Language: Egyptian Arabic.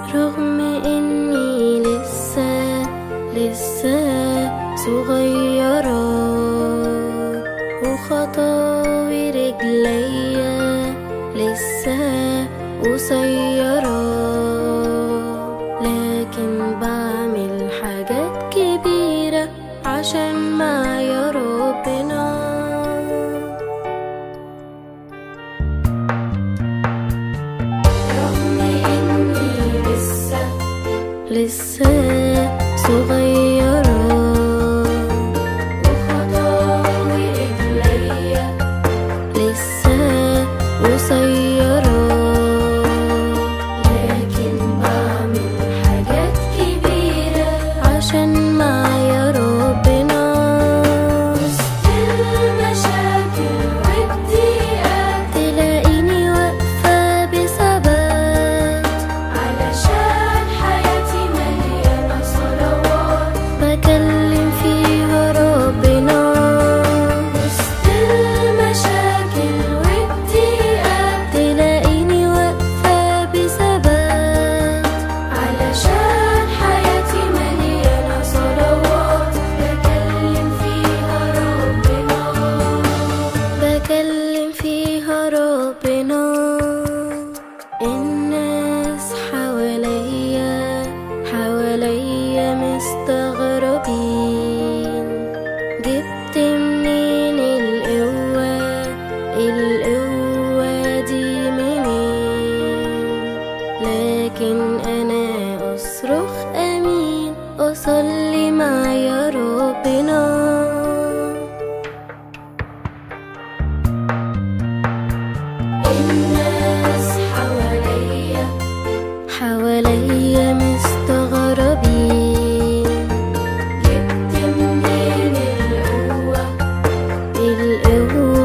رغم إني لسه لسه صغيرة وخطاوي رجليا لسه قصيرة لكن بعمل حاجات كبيرة عشان معايا ربنا رغم إني لسه لسه صغيرة وخطاوي رجليا لسه قصيرة لكن بعمل حاجات كبيرة عشان معايا ربنا وسط المشاكل والضيقات تلاقيني واقفة بثبات علشان حياتي مليانة صلوات بكلم فيها ربنا وسط المشاكل والضيقات تلاقيني واقفة بثبات علشان حياتي مليانة صلوات بكلم فيها ربنا بكلم فيها ربنا الناس حواليا حواليا مستغربين جبت منين القوة القوة دي منين لكن أنا أصرخ أمين أصلي معايا ربنا الناس حواليا حواليا مستغربين جبت منين القوة القوة